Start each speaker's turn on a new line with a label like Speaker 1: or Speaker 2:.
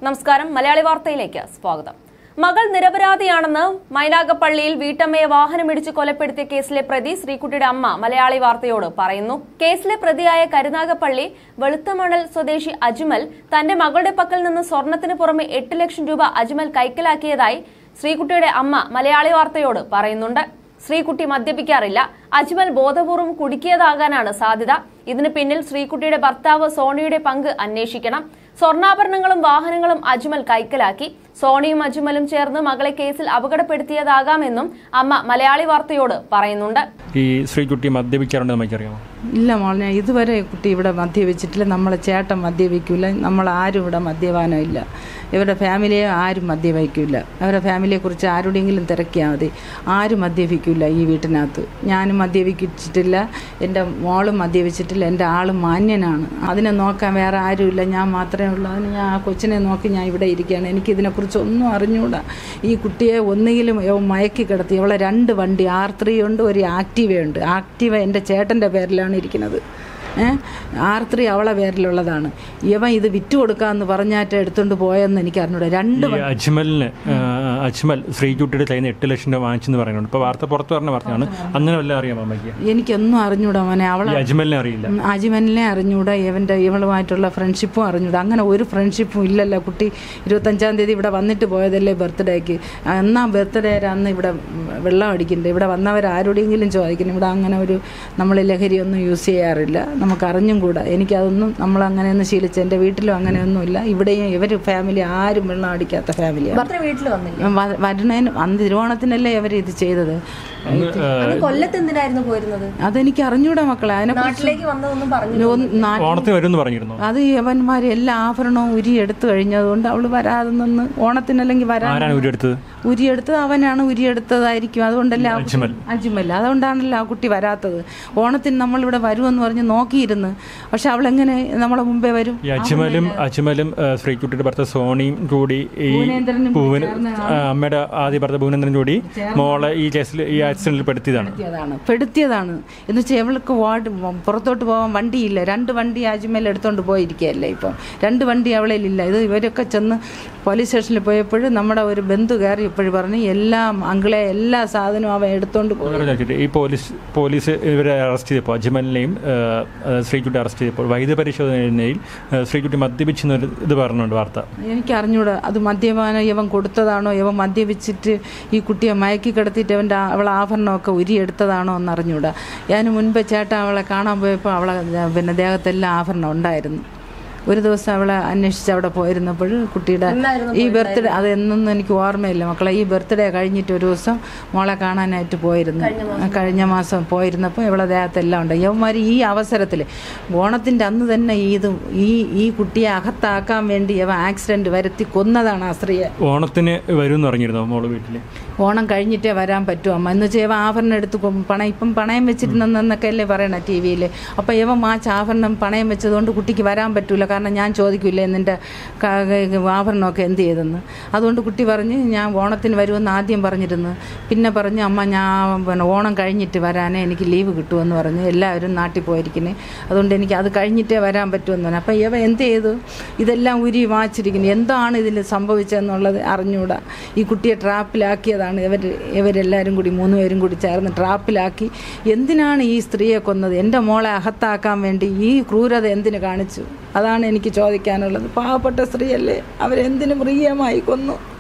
Speaker 1: നമസ്കാരം മലയാളി വാർത്തയിലേക്ക് സ്വാഗതം മകൾ നിരപരാധിയാണെന്ന് മൈനാഗപ്പള്ളിയിൽ വീട്ടമ്മയെ വാഹനമിടിച്ച് കൊലപ്പെടുത്തിയ കേസിലെ പ്രതി ശ്രീകുട്ടിയുടെ അമ്മ മലയാളി വാർത്തയോട് പറയുന്നു കേസിലെ പ്രതിയായ കരുനാഗപ്പള്ളി വെളുത്തമണൽ സ്വദേശി അജ്മൽ തന്റെ മകളുടെ പക്കൽ നിന്ന് സ്വർണത്തിന് പുറമെ എട്ട് ലക്ഷം രൂപ അജ്മൽ കൈക്കലാക്കിയതായി ശ്രീകുട്ടിയുടെ അമ്മ മലയാളി വാർത്തയോട് പറയുന്നുണ്ട് ശ്രീകുട്ടി മദ്യപിക്കാറില്ല അജ്മൽ ബോധപൂർവം കുടുക്കിയതാകാനാണ് സാധ്യത ഇതിന് പിന്നിൽ ശ്രീകുട്ടിയുടെ ഭർത്താവ് സോണിയുടെ പങ്ക് അന്വേഷിക്കണം സ്വർണ്ണാഭരണങ്ങളും വാഹനങ്ങളും അജ്മൽ കൈക്കലാക്കി സോണിയും അജ്മലും ചേർന്ന് മകളെ കേസിൽ അപകടപ്പെടുത്തിയതാകാമെന്നും അമ്മ മലയാളി വാർത്തയോട് പറയുന്നുണ്ട്
Speaker 2: ഈ ശ്രീകുട്ടി മദ്യപിക്കാറുണ്ട് നമുക്കറിയാമോ
Speaker 3: ഇല്ല മോളെ ഇതുവരെ കുട്ടി ഇവിടെ മദ്യപിച്ചിട്ടില്ല നമ്മളെ ചേട്ടൻ മദ്യപിക്കില്ല നമ്മൾ ആരും ഇവിടെ മദ്യപാനം ഇല്ല ഇവരുടെ ഫാമിലിയെ ആരും മദ്യപിക്കില്ല അവരുടെ ഫാമിലിയെക്കുറിച്ച് ആരുടെയെങ്കിലും തിരക്കിയാൽ മതി ആരും മദ്യപിക്കില്ല ഈ വീട്ടിനകത്ത് ഞാനും മദ്യപിച്ചിട്ടില്ല എൻ്റെ മോളും മദ്യപിച്ചിട്ടില്ല എൻ്റെ ആളും മാന്യനാണ് അതിനെ നോക്കാൻ വേറെ ആരുമില്ല ഞാൻ മാത്രമേ ഉള്ളൂ അതിന് ഞാൻ ആ കൊച്ചിനെ നോക്കി ഞാൻ ഇവിടെ ഇരിക്കുകയാണ് എനിക്കിതിനെക്കുറിച്ച് ഒന്നും അറിഞ്ഞുകൂടാ ഈ കുട്ടിയെ ഒന്നുകിലും ഇവൻ മയക്കി കിടത്തി ഇവളെ രണ്ട് വണ്ടി ആർ ത്രീ ഉണ്ട് ഒരു ആക്റ്റീവയുണ്ട് ആക്റ്റീവ എൻ്റെ ചേട്ടൻ്റെ പേരിലാണ് ഇരിക്കുന്നത് ഏഹ് ആർ ത്രീ അവളെ പേരിലുള്ളതാണ് ഇവൻ ഇത് വിറ്റ് കൊടുക്കാമെന്ന് പറഞ്ഞാറ്റ് എടുത്തുകൊണ്ട് പോയെന്ന് എനിക്ക് അറിഞ്ഞൂടാ രണ്ട്
Speaker 2: ഈ അജ്മലിന് ആ, അജ്മൽ ശ്രീകുട്ടിയുടെ കയ്യിൽ നിന്ന് എട്ട് ലക്ഷം രൂപ വാങ്ങിച്ചെന്ന് പറയുന്നുണ്ട് ഇപ്പോൾ വാർത്ത പുറത്ത് പറഞ്ഞ വാർത്തയാണ് അങ്ങനെ വല്ല അറിയാമോ അമ്മയ്ക്ക്
Speaker 3: എനിക്കൊന്നും അറിഞ്ഞൂടാ മോനെ അവളെ
Speaker 2: ഈ അജ്മലിനെ അറിയില്ല
Speaker 3: ഉം, അജിമനെ അറിഞ്ഞൂടാ ഇവൻ്റെ ഇവളുമായിട്ടുള്ള ഫ്രണ്ട്ഷിപ്പും അറിഞ്ഞൂടാ അങ്ങനെ ഒരു ഫ്രണ്ട്ഷിപ്പും ഇല്ലല്ലോ കുട്ടി ഇരുപത്തഞ്ചാം തീയതി ഇവിടെ വന്നിട്ട് പോയതല്ലേ ബർത്ത്ഡേക്ക് എന്നാ ബർത്ത്ഡേ അന്ന് ഇവിടെ വെള്ളം അടിക്കണ്ടേ ഇവിടെ വന്നവരാരോടെങ്കിലും ചോദിക്കണം ഇവിടെ അങ്ങനെ ഒരു നമ്മൾ ലഹരിയൊന്നും യൂസ് ചെയ്യാറില്ല നമുക്ക് അറിഞ്ഞും കൂടാ എനിക്കതൊന്നും നമ്മൾ അങ്ങനെയൊന്നും ശീലിച്ച എൻ്റെ വീട്ടിലും അങ്ങനെയൊന്നുമില്ല ഇവിടെയും ഇവർ ഫാമിലി ആരും വെള്ളം അടിക്കാത്ത ഫാമിലിയാണ്
Speaker 4: ഭർത്തൃ വീട്ടിൽ വന്നില്ല
Speaker 3: വ- വരുന്നതിന് അന്ന് തിരുവോണത്തിനല്ലേ അവർ ഇത് ചെയ്തത്
Speaker 2: അന്ന് ആ,
Speaker 4: അന്ന് കൊല്ലത്ത് എന്തിനായിരുന്നു പോയിരുന്നത്
Speaker 3: അതെനിക്ക് അറിഞ്ഞൂടാ മക്കളെ അതിനെ
Speaker 4: നാട്ടിലേക്ക് വന്നതൊന്നും പറഞ്ഞു
Speaker 2: ഓണത്തിന് വരുമെന്ന് പറഞ്ഞിരുന്നു
Speaker 3: അത് യവന്മാർ എല്ലാ ആഭരണവും ഉരി എടുത്തു കഴിഞ്ഞതുകൊണ്ട് അവള് വരാതെ നിന്ന് ഓണത്തിനല്ലെങ്കിൽ വരാൻ
Speaker 2: ആരാണ് ഉരുടെടുത്തത്
Speaker 3: ഉരിയെടുത്തത് അവനാണ് ഉരിയെടുത്തതായിരിക്കും അതുകൊണ്ടല്ല ആ കുട്ടി-
Speaker 2: അജ്മൽ.
Speaker 3: അജ്മൽ അതുകൊണ്ടാണല്ലോ ആ കുട്ടി വരാത്തത് ഓണത്തിന് നമ്മളിവിടെ വരുമെന്ന് പറഞ്ഞ് നോക്കിയിരുന്ന് പക്ഷെ അവളെങ്ങനെ നമ്മളെ മുമ്പേ വരും
Speaker 2: ഈ അജ്മലും അജ്മലും ആ, ശ്രീകുട്ടിയുടെ ഭർത്താവ് സോണിയും കൂടി ഈ
Speaker 3: ഭുവനേന്ദ്രനും
Speaker 2: ഭുവന ആ, അമ്മയുടെ ആദ്യ ഭർത്താവ് ഭുവനേന്ദ്രനും കൂടി മോളെ ഈ കേസിൽ ഈ ആക്സിഡന്റിൽ പെടുത്തിയതാണ്
Speaker 3: പെടുത്തിയതാണ് പെടുത്തിയതാണ് എന്ന് വെച്ചാൽ ഇവൾക്ക് വാർഡ് പുറത്തോട്ട് പോകാൻ വണ്ടിയില്ല രണ്ട് വണ്ടി അജ്മൽ എടുത്തോണ്ട് പോയിരിക്കുകയല്ലേ ഇപ്പം രണ്ട് വണ്ടി അവളിലില്ല ഇത് ഇവരൊക്കെ ചെന്ന് പോലീസ് സ്റ്റേഷനിൽ പോയപ്പോൾ നമ്മുടെ ഒരു ബന്ധു കയറി ഇപ്പോഴും പറഞ്ഞ് എല്ലാം അങ്കിളെ എല്ലാ സാധനവും അവൻ എടുത്തോണ്ട് പോയി
Speaker 2: വേറെ ചോദിച്ചിട്ട് ഈ പോലീസ് പോലീസ് ഇവരെ അറസ്റ്റ് ചെയ്തപ്പോൾ അജ്മലിനെയും ആ, ആ, ശ്രീകുട്ടി അറസ്റ്റ് ചെയ്തപ്പോൾ വൈദ്യ പരിശോധനയിൽ ആ, ശ്രീകുട്ടി മദ്യപിച്ചെന്നൊരു ഇത് പറഞ്ഞുണ്ട് വാർത്ത
Speaker 3: എനിക്ക് അറിഞ്ഞൂടാ അത് മദ്യപാനം ഇവൻ കൊടുത്തതാണോ ഇവൻ മദ്യപിച്ചിട്ട് ഈ കുട്ടിയെ മയക്കി കിടത്തിയിട്ട് അവൻ്റെ ആ- അവളെ ആഭരണമൊക്കെ ഉരിയെടുത്തതാണോ എന്ന് അറിഞ്ഞൂടാ ഞാൻ മുൻപ് ചേട്ടൻ അവളെ കാണാൻ പോയപ്പോൾ അവളെ ആ, പിന്നെ ദേഹത്തെല്ലാം ആഭരണം ഉണ്ടായിരുന്നു ഒരു ദിവസം അവളെ അന്വേഷിച്ച് അവിടെ പോയിരുന്നപ്പോൾ കുട്ടിയുടെ ഈ ബർത്ത്ഡേ അത് എന്നൊന്നും എനിക്ക് ഓർമ്മയില്ല മക്കളെ ഈ ബർത്ത്ഡേ കഴിഞ്ഞിട്ട് ഒരു ദിവസം മോളെ കാണാനായിട്ട് പോയിരുന്നു കഴിഞ്ഞ മാസം പോയിരുന്നപ്പോൾ ഇവളെ ദേഹത്തെല്ലാം ഉണ്ട് യവന്മാർ ഈ അവസരത്തിൽ ഓണത്തിൻ്റെ അന്ന് തന്നെ ഈ ഇത് ഈ ഈ കുട്ടിയെ അകത്താക്കാൻ വേണ്ടി ഇവ ആക്സിഡന്റ് വരുത്തി കൊന്നതാണ് ആ സ്ത്രീയെ
Speaker 2: ഓണത്തിന് വരുമെന്ന് പറഞ്ഞിരുന്നോ മോള് വീട്ടിൽ
Speaker 3: ഓണം കഴിഞ്ഞിട്ടേ വരാൻ പറ്റൂ അമ്മ എന്ന് വെച്ചാൽ ഇവ ആഭരണം എടുത്ത് കൊ- പണയം ഇപ്പം പണയം വെച്ചിരുന്നെന്നൊക്കെ അല്ലേ പറയണ ടി വിയിൽ അപ്പോൾ ഇവ മാച്ച് ആഭരണം പണയം വെച്ചതുകൊണ്ട് കുട്ടിക്ക് വരാൻ പറ്റൂല കാരണം ഞാൻ ചോദിക്കില്ലേ നിൻ്റെ ആഭരണമൊക്കെ എന്ത് ചെയ്തെന്ന് അതുകൊണ്ട് കുട്ടി പറഞ്ഞ് ഞാൻ ഓണത്തിന് വരുമെന്ന് ആദ്യം പറഞ്ഞിരുന്നു പിന്നെ പറഞ്ഞ് അമ്മ ഞാൻ പിന്നെ ഓണം കഴിഞ്ഞിട്ട് വരാനേ എനിക്ക് ലീവ് കിട്ടുമെന്ന് പറഞ്ഞ് എല്ലാവരും നാട്ടിൽ പോയിരിക്കുന്നത് അതുകൊണ്ട് എനിക്ക് അത് കഴിഞ്ഞിട്ടേ വരാൻ പറ്റുമെന്ന് പറഞ്ഞു അപ്പോൾ ഇവ എന്ത് ചെയ്തു ഇതെല്ലാം ഉരി വാച്ചിരിക്കുന്നു എന്താണ് ഇതിൽ സംഭവിച്ചതെന്നുള്ളത് അറിഞ്ഞൂടാ ഈ കുട്ടിയെ ട്രാപ്പിലാക്കിയതാണ് ഇവർ ഇവരെല്ലാവരും കൂടി മൂന്ന് പേരും കൂടി ചേർന്ന് ട്രാപ്പിലാക്കി എന്തിനാണ് ഈ സ്ത്രീയെ കൊന്നത് എൻ്റെ മോളെ അകത്താക്കാൻ വേണ്ടി ഈ ക്രൂരത എന്തിനു കാണിച്ചു അതാണ് എനിക്ക് ചോദിക്കാനുള്ളത് പാവപ്പെട്ട സ്ത്രീയല്ലേ അവരെന്തിനു മൃഗീയമായി കൊന്നു